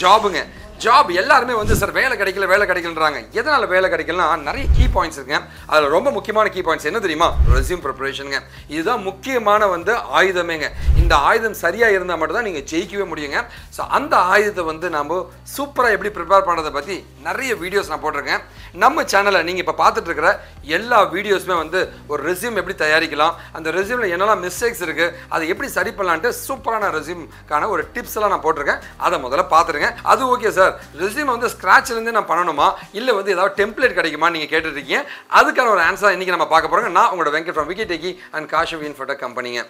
ஜாபுங்க job எல்லாருமே வந்து sir வேலை கிடைக்கல வேலை கிடைக்கலன்றாங்க எதனால் வேலை கிடைக்கலனா நிறைய கீ பாயிண்ட்ஸ் இருக்குங்க அதில் ரொம்ப முக்கியமான கீ பாயிண்ட்ஸ் என்ன தெரியுமா ரெசியூம் ப்ரிப்பரேஷனுங்க இதுதான் முக்கியமான வந்து ஆயுதமேங்க இந்த ஆயுதம் சரியாக இருந்தால் மட்டும்தான் நீங்கள் ஜெயிக்கவே முடியுங்க ஸோ அந்த ஆயுதத்தை வந்து நம்ம சூப்பராக எப்படி ப்ரிப்பேர் பண்ணுறதை பற்றி நிறைய வீடியோஸ் நான் போட்டிருக்கேன் நம்ம சேனலை நீங்கள் இப்போ பார்த்துட்டு இருக்கிற எல்லா வீடியோஸுமே வந்து ஒரு ரெசியூம் எப்படி தயாரிக்கலாம் அந்த ரெசியூமில் என்னெல்லாம் மிஸ்டேக்ஸ் இருக்குது அதை எப்படி சரி பண்ணலான்ட்டு சூப்பரான ரெசியூம்க்கான ஒரு டிப்ஸ் எல்லாம் நான் போட்டிருக்கேன் அதை முதல்ல பார்த்துருங்க அது ஓகே சார் ரெசியூம் வந்து ஸ்க்ராட்ச்லேருந்து நான் பண்ணணுமா இல்லை வந்து ஏதாவது டெம்ப்ளேட் கிடைக்குமா நீங்கள் கேட்டுருக்கீங்க அதுக்கான ஒரு ஆன்சர் இன்றைக்கி நம்ம பார்க்க போகிறோங்க நான் உங்களோட Venkat from Vicky techie and காஷவ் இன்ஃபோட்டோ கம்பெனிங்க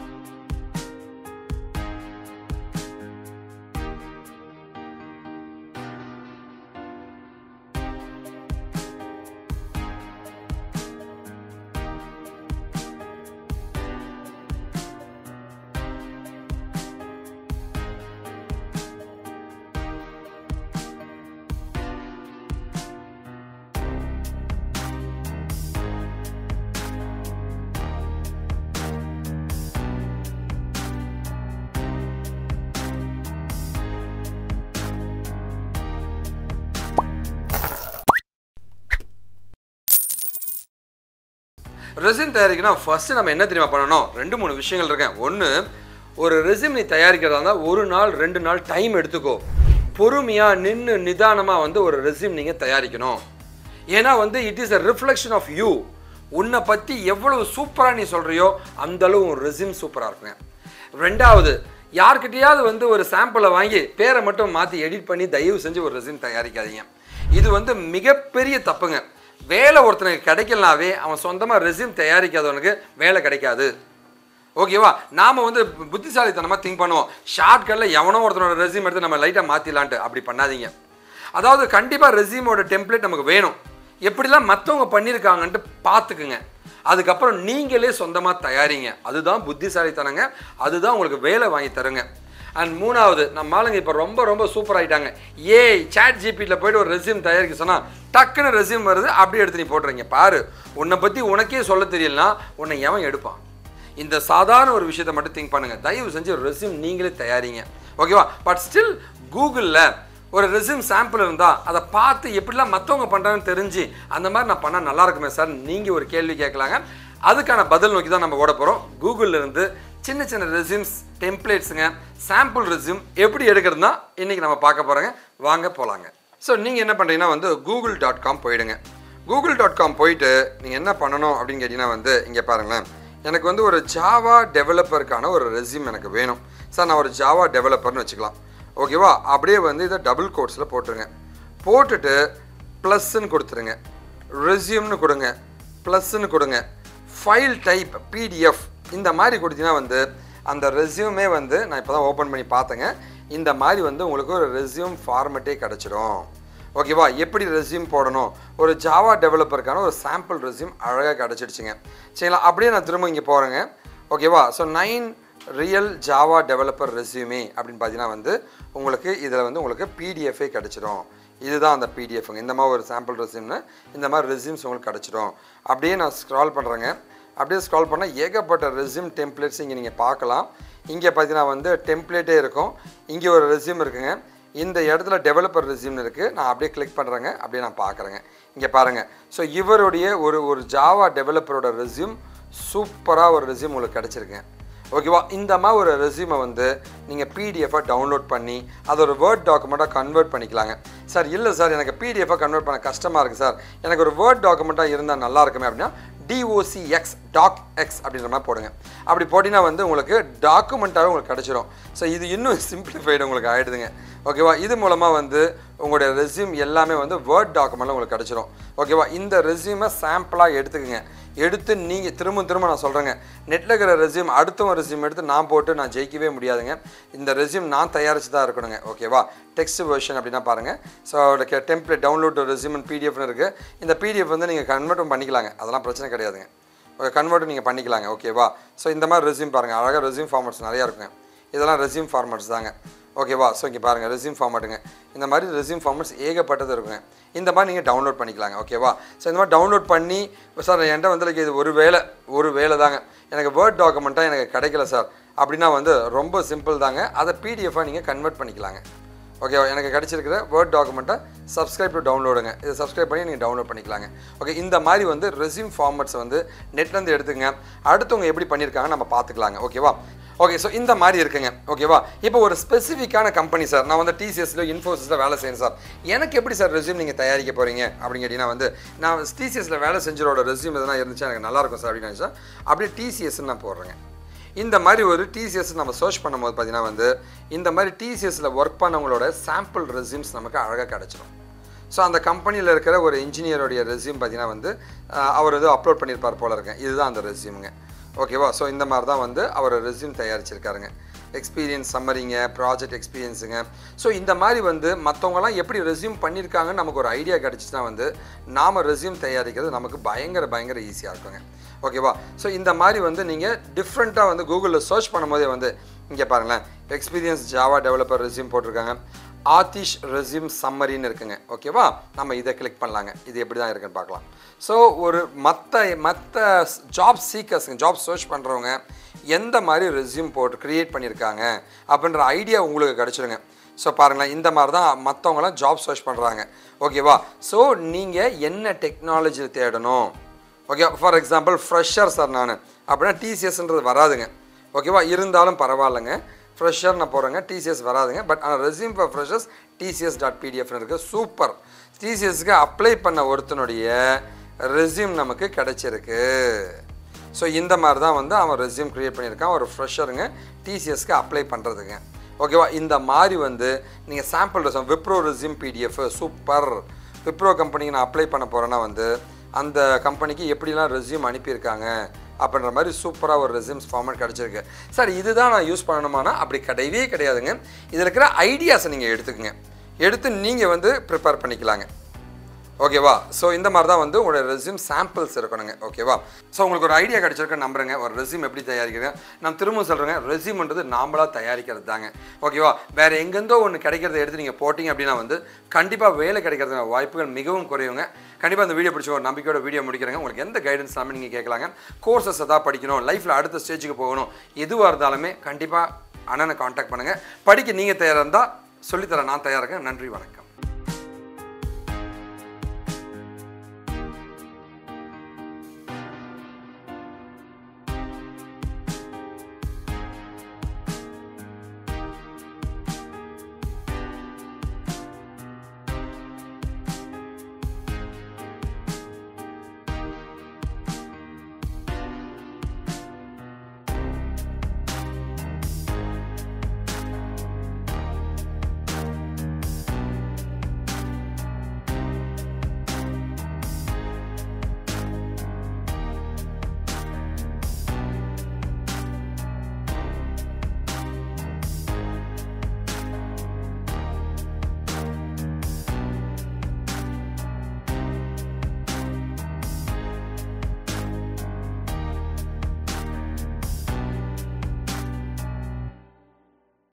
ரெசியூம் தயாரிக்கணும் ஃபர்ஸ்ட் நம்ம என்ன தெரியுமா பண்ணணும் ரெண்டு மூணு விஷயங்கள் இருக்கேன் ஒன்று ஒரு ரெசியூம் நீ தயாரிக்கிறதா இருந்தால் ஒரு நாள் ரெண்டு நாள் டைம் எடுத்துக்கோ பொறுமையாக நின்று நிதானமாக வந்து ஒரு ரெசியூம் நீங்கள் தயாரிக்கணும் ஏன்னா வந்து it is a reflection of you உன்னை பற்றி எவ்வளவு சூப்பராக நீ சொல்கிறியோ அந்தளவு உன் ரெசியூம் சூப்பராக இருக்குங்க ரெண்டாவது யார்கிட்டயாவது வந்து ஒரு சாம்பிளை வாங்கி பேரை மட்டும் மாற்றி எடிட் பண்ணி தயவு செஞ்சு ஒரு ரெசியூம் தயாரிக்காதீங்க இது வந்து மிகப்பெரிய தப்புங்க வேலை ஒருத்தனுக்கு கிடைக்கலனாவே அவன் சொந்தமாக ரெசியூம் தயாரிக்காதவனுக்கு வேலை கிடைக்காது ஓகேவா நாம் வந்து புத்திசாலித்தனமாக திங்க் பண்ணுவோம் ஷார்ட்கட்டில் எவனோ ஒருத்தனோட ரெசியூம் எடுத்து நம்ம லைட்டாக மாற்றிலான்ட்டு அப்படி பண்ணாதீங்க அதாவது கண்டிப்பாக ரெசியூமோட டெம்ப்ளேட் நமக்கு வேணும் எப்படிலாம் மற்றவங்க பண்ணியிருக்காங்கன்ட்டு பார்த்துக்குங்க அதுக்கப்புறம் நீங்களே சொந்தமாக தயாரிங்க அதுதான் புத்திசாலித்தனங்க அதுதான் உங்களுக்கு வேலை வாங்கி தருங்க அண்ட் மூணாவது நம்ம ஆளுங்க இப்போ ரொம்ப ரொம்ப சூப்பர் ஆகிட்டாங்க ஏய் சாட் ஜிபியில் போயிட்டு ஒரு ரெசியூம் தயாரிக்க சொன்னால் டக்குன்னு ரெசியூம் வருது அப்படியே எடுத்து நீ போட்டுறீங்க பாரு உன்னை பற்றி உனக்கே சொல்ல தெரியலனா உன்னை எவன் எடுப்பான் இந்த சாதாரண ஒரு விஷயத்தை மட்டும் திங்க் பண்ணுங்கள் தயவு செஞ்சு ஒரு ரெசியூம் நீங்களே தயாரிங்க ஓகேவா பட் ஸ்டில் கூகுளில் ஒரு ரெசியூம் சாம்பிள் இருந்தால் அதை பார்த்து எப்படிலாம் மற்றவங்க பண்ணுறாங்கன்னு தெரிஞ்சு அந்த மாதிரி நான் பண்ணால் நல்லா இருக்குமே சார் நீங்கள் ஒரு கேள்வி கேட்கலாங்க அதுக்கான பதில் நோக்கி தான் நம்ம ஓட போகிறோம் கூகுளில் இருந்து சின்ன சின்ன ரெசியூம்ஸ் டெம்ப்ளேட்ஸுங்க சாம்பிள் ரெசியூம் எப்படி எடுக்கிறதுனா இன்றைக்கி நம்ம பார்க்க போகிறோங்க வாங்க போகலாங்க ஸோ நீங்கள் என்ன பண்ணுறீங்கன்னா வந்து கூகுள் டாட் காம் போயிடுங்க கூகுள் டாட் காம் போயிட்டு நீங்கள் என்ன பண்ணணும் அப்படின்னு கேட்டிங்கன்னா வந்து இங்கே பாருங்களேன் எனக்கு வந்து ஒரு ஜாவா டெவலப்பருக்கான ஒரு ரெசியூம் எனக்கு வேணும் சார் நான் ஒரு ஜாவா டெவலப்பர்னு வச்சுக்கலாம் ஓகேவா அப்படியே வந்து இதை டபுள் கோட்ஸில் போட்டுருங்க போட்டுட்டு ப்ளஸ்ன்னு கொடுத்துருங்க ரெசியூம்னு கொடுங்க ப்ளஸ்ன்னு கொடுங்க ஃபைல் டைப் பிடிஎஃப் இந்த மாதிரி கொடுத்தீங்கன்னா வந்து அந்த ரெசியூமே வந்து நான் இப்போ தான் ஓப்பன் பண்ணி பார்த்தேங்க இந்த மாதிரி வந்து உங்களுக்கு ஒரு ரெசியூம் ஃபார்மெட்டே கிடச்சிடும் ஓகேவா எப்படி ரெசியூம் போடணும் ஒரு ஜாவா டெவலப்பருக்கான ஒரு சாம்பிள் ரெசியூம் அழகாக கிடச்சிடுச்சுங்க சரிங்களா அப்படியே நான் திரும்ப இங்கே போகிறேங்க ஓகேவா so nine real Java developer resume அப்படின்னு பார்த்தீங்கன்னா வந்து உங்களுக்கு இதில் வந்து உங்களுக்கு பிடிஎஃபே கிடச்சிடும் இதுதான் அந்த பிடிஎஃப்ங்க இந்த மாதிரி ஒரு சாம்பிள் ரெசியூம்னு இந்த மாதிரி ரெசியூம்ஸ் உங்களுக்கு கிடச்சிடும் அப்படியே நான் ஸ்க்ரால் பண்ணுறேங்க அப்படியே ஸ்க்ரால் பண்ணால் ஏகப்பட்ட ரெசியூம் டெம்ப்ளேட்ஸ் இங்கே நீங்கள் பார்க்கலாம் இங்கே பார்த்தீங்கன்னா வந்து டெம்ப்ளேட்டே இருக்கும் இங்கே ஒரு ரெசியூம் இருக்குங்க இந்த இடத்துல டெவலப்பர் ரெசியூம்னு இருக்குது நான் அப்படியே கிளிக் பண்ணுறேங்க அப்படியே நான் பார்க்குறேங்க இங்கே பாருங்கள் ஸோ இவருடைய ஒரு ஒரு ஜாவா டெவலப்பரோட ரெசியூம் சூப்பராக ஒரு ரெசியூம் உங்களுக்கு கிடச்சிருக்குங்க ஓகேவா இந்த மாதிரி ஒரு ரெசியூமை வந்து நீங்கள் பிடிஎஃபாக டவுன்லோட் பண்ணி அதை ஒரு வேர்ட் டாக்குமெண்ட்டாக கன்வெர்ட் பண்ணிக்கலாங்க சார் இல்லை சார் எனக்கு பிடிஎஃபாக கன்வெர்ட் பண்ண கஷ்டமாக இருக்குது சார் எனக்கு ஒரு வேர்ட் டாக்குமெண்ட்டாக இருந்தால் நல்லா இருக்குமே அப்படின்னா டிஓசிஎக்ஸ் டாக் எக்ஸ் அப்படின்ற மாதிரி போடுங்க அப்படி போட்டிங்கன்னா வந்து உங்களுக்கு டாக்குமெண்ட்டாகவே உங்களுக்கு கிடச்சிரும் ஸோ இது இன்னும் சிம்பிளிஃபைடு உங்களுக்கு ஆகிடுதுங்க ஓகேவா இது மூலமாக வந்து உங்களுடைய ரெசியூம் எல்லாமே வந்து வேர்ட் டாக்குமெண்ட்டில் உங்களுக்கு கிடச்சிரும் ஓகேவா இந்த ரெசியூமை சாம்பிளாக எடுத்துக்கோங்க எடுத்து நீங்கள் திரும்ப திரும்ப நான் சொல்கிறேங்க நெட்டில் இருக்கிற ரெசியூம் அடுத்தவன் ரெசியூம் எடுத்து நான் போட்டு நான் ஜெயிக்கவே முடியாதுங்க இந்த ரெசியூம் நான் தயாரித்து தான் இருக்கணுங்க ஓகேவா டெக்ஸ்ட் வெர்ஷன் அப்படின்னா பாருங்கள் ஸோ அதோட டெம்ப்ளேட் டவுன்லோட் ரெசியூம் பிடிஎஃப்னு இருக்குது இந்த பிடிஎஃப் வந்து நீங்கள் கன்வெர்ட்டும் பண்ணிக்கலாங்க அதெல்லாம் பிரச்சனை கிடையாதுங்க கன்வெர்ட்டும் நீங்கள் பண்ணிக்கலாங்க ஓகேவா ஸோ இந்த மாதிரி ரெசியூம் பாருங்கள் அழகாக ரெசியூம் ஃபார்மட்ஸ் நிறையா இருக்குங்க இதெல்லாம் ரெசியூம் ஃபார்மட்ஸ் தாங்க ஓகேவா ஸோ இங்கே பாருங்கள் ரெசியூம் ஃபார்மேட்டுங்க இந்த மாதிரி ரெசியூம் ஃபார்மட்ஸ் ஏகப்பட்டது இருக்குங்க இந்த மாதிரி நீங்கள் டவுன்லோட் பண்ணிக்கலாங்க ஓகேவா ஸோ இந்த மாதிரி டவுன்லோட் பண்ணி சார் என்கிட்ட வந்து like இது ஒரு வேலை ஒரு வேலை தாங்க எனக்கு வேர்ட் டாக்குமெண்ட்டாக எனக்கு கிடைக்கல சார் அப்படின்னா வந்து ரொம்ப சிம்பிள் தாங்க அதை பிடிஎஃபாக நீங்கள் கன்வெர்ட் பண்ணிக்கலாங்க ஓகே எனக்கு கிடைச்சிருக்கிற வேர்ட் டாக்குமெண்ட்டை சப்ஸ்கிரைப் டு டவுன்லோடுங்க இதை சப்ஸ்கிரைப் பண்ணி நீங்கள் டவுன்லோட் பண்ணிக்கலாங்க ஓகே இந்த மாதிரி வந்து ரெஸ்யூம் ஃபார்மட்ஸ் வந்து நெட்லேருந்து எடுத்துங்க அடுத்தவங்க எப்படி பண்ணியிருக்காங்க நம்ம பார்த்துக்கலாங்க ஓகேவா ஓகே ஸோ இந்த மாதிரி இருக்குங்க ஓகேவா இப்போ ஒரு ஸ்பெசிஃபிக்கான கம்பெனி சார் நான் வந்து டிசிஎஸ்ல இன்ஃபோசிஸில் வேலை செய்யணும் சார் எனக்கு எப்படி சார் ரெஸ்யூம் நீங்கள் தயாரிக்க போகிறீங்க அப்படின்னு கேட்டிங்கன்னா வந்து நான் டிசிஎஸ்ல வேலை செஞ்சரோட ரெஸ்யூம் எதனா இருந்துச்சு எனக்கு நல்லா இருக்கும் சார் அப்படின்னு நினச்சா அப்படியே டிசிஎஸ்ன்னு நான் போடுறேங்க இந்த மாதிரி ஒரு டிசிஎஸ் நம்ம சர்ச் பண்ணும்போது பார்த்தீங்கன்னா வந்து இந்த மாதிரி டிசிஎஸ்ல ஒர்க் பண்ணவங்களோட சாம்பிள் ரெஸ்யூம்ஸ் நமக்கு அழகாக கிடச்சிடும் ஸோ அந்த கம்பெனியில் இருக்கிற ஒரு இன்ஜினியருடைய ரெஸ்யூம் பார்த்தீங்கன்னா வந்து அஹ், அவர் ஏதோ அப்லோட் பண்ணியிருப்பார் போல இருக்கேன் இதுதான் அந்த ரெஸ்யூமுங்க ஓகேவா ஸோ இந்த மாதிரி தான் வந்து அவர் ரெஸ்யூம் தயாரிச்சிருக்காருங்க எக்ஸ்பீரியன்ஸ் சம்மரிங்க ப்ராஜெக்ட் எக்ஸ்பீரியன்ஸுங்க ஸோ இந்த மாதிரி வந்து மற்றவங்கலாம் எப்படி ரெஸ்யூம் பண்ணியிருக்காங்கன்னு நமக்கு ஒரு ஐடியா கிடச்சிச்சுன்னா வந்து நாம் ரெஸ்யூம் தயாரிக்கிறது நமக்கு பயங்கர பயங்கர ஈஸியாக இருக்குங்க ஓகேவா ஸோ இந்த மாதிரி வந்து நீங்கள் டிஃப்ரெண்ட்டாக வந்து கூகுளில் சர்ச் பண்ணும்போதே வந்து இங்கே பாருங்களேன் எக்ஸ்பீரியன்ஸ் ஜாவா டெவலப்பர் ரெஸ்யூம் போட்டிருக்காங்க ஆதிஷ் ரெஸ்யூம் சம்மரின்னு இருக்குங்க ஓகேவா நம்ம இதை கிளிக் பண்ணலாங்க இது எப்படி தான் இருக்குன்னு பார்க்கலாம் ஸோ ஒரு மற்ற மற்ற ஜாப் சீக்கர்ஸுங்க ஜாப் சர்ச் பண்ணுறவங்க எந்த மாதிரி ரெஸ்யூம் போட்டு க்ரியேட் பண்ணியிருக்காங்க அப்படின்ற ஐடியா உங்களுக்கு கிடச்சிருங்க ஸோ பாருங்களேன் இந்த மாதிரி தான் மற்றவங்களாம் ஜாப் சர்ச் பண்ணுறாங்க ஓகேவா ஸோ நீங்கள் என்ன டெக்னாலஜி தேடணும் okay for example fresher sir நான் அப்படின்னா டிசிஎஸ்ன்றது வராதுங்க ஓகேவா இருந்தாலும் பரவாயில்லைங்க ஃப்ரெஷர் நான் போகிறேங்க டிசிஎஸ் வராதுங்க பட் ஆனால் resume for freshers TCS dot பிடிஎஃப்னு இருக்குது சூப்பர் டிசிஎஸ்க்கு அப்ளை பண்ண ஒருத்தனுடைய ரெஸ்யூம் நமக்கு கிடைச்சிருக்கு ஸோ இந்த மாதிரி தான் வந்து அவன் ரெஸ்யூம் க்ரியேட் பண்ணியிருக்கான் ஒரு ஃப்ரெஷருங்க டிசிஎஸ்க்கு அப்ளை பண்ணுறதுங்க ஓகேவா இந்த மாதிரி வந்து நீங்கள் sample resume Wipro resume PDF super Wipro கம்பெனிக்கு நான் அப்ளை பண்ண போகிறேன்னா வந்து அந்த கம்பெனிக்கு எப்படிலாம் ரெஸ்யூம் அனுப்பியிருக்காங்க அப்படின்ற மாதிரி சூப்பராக ஒரு ரெஸ்யூம்ஸ் ஃபார்மேட் கிடச்சிருக்கு சார் இதுதான் நான் யூஸ் பண்ணணுமானா அப்படி கிடையவே கிடையாதுங்க இதில் இருக்கிற ஐடியாஸை நீங்கள் எடுத்துக்கங்க எடுத்து நீங்கள் வந்து ப்ரிப்பேர் பண்ணிக்கலாங்க ஓகேவா ஸோ இந்த மாதிரி தான் வந்து உங்களோட ரெஸ்யூம் சாம்பிள்ஸ் இருக்கணுங்க ஓகேவா ஸோ உங்களுக்கு ஒரு ஐடியா கிடைச்சிருக்க நம்புறேங்க ஒரு ரெஸ்யூம் எப்படி தயாரிக்கிறேன் நான் திரும்ப சொல்கிறேங்க ரெஸ்யூம்ன்றது நாமளாக தயாரிக்கிறது தாங்க ஓகேவா வேறு எங்கேருந்தோ ஒன்று கிடைக்கிறத எடுத்து நீங்கள் போட்டிங்க அப்படின்னா வந்து கண்டிப்பாக வேலை கிடைக்கிறதுக்கான வாய்ப்புகள் மிகவும் குறையுங்க கண்டிப்பாக அந்த வீடியோ பிடிச்ச ஒரு நம்பிக்கையோட வீடியோ முடிக்கிறேங்க உங்களுக்கு எந்த கைடன்ஸ் எல்லாமே நீங்கள் கேட்கலாங்க கோர்சஸ் எதாவது படிக்கணும் லைஃப்பில் அடுத்த ஸ்டேஜுக்கு போகணும் எதுவாக இருந்தாலுமே கண்டிப்பாக அண்ணனை காண்டாக்ட் பண்ணுங்கள் படிக்க நீங்கள் தயாராக இருந்தால் சொல்லித்தரேன் நான் தயாராக இருக்கேன் நன்றி வணக்கம்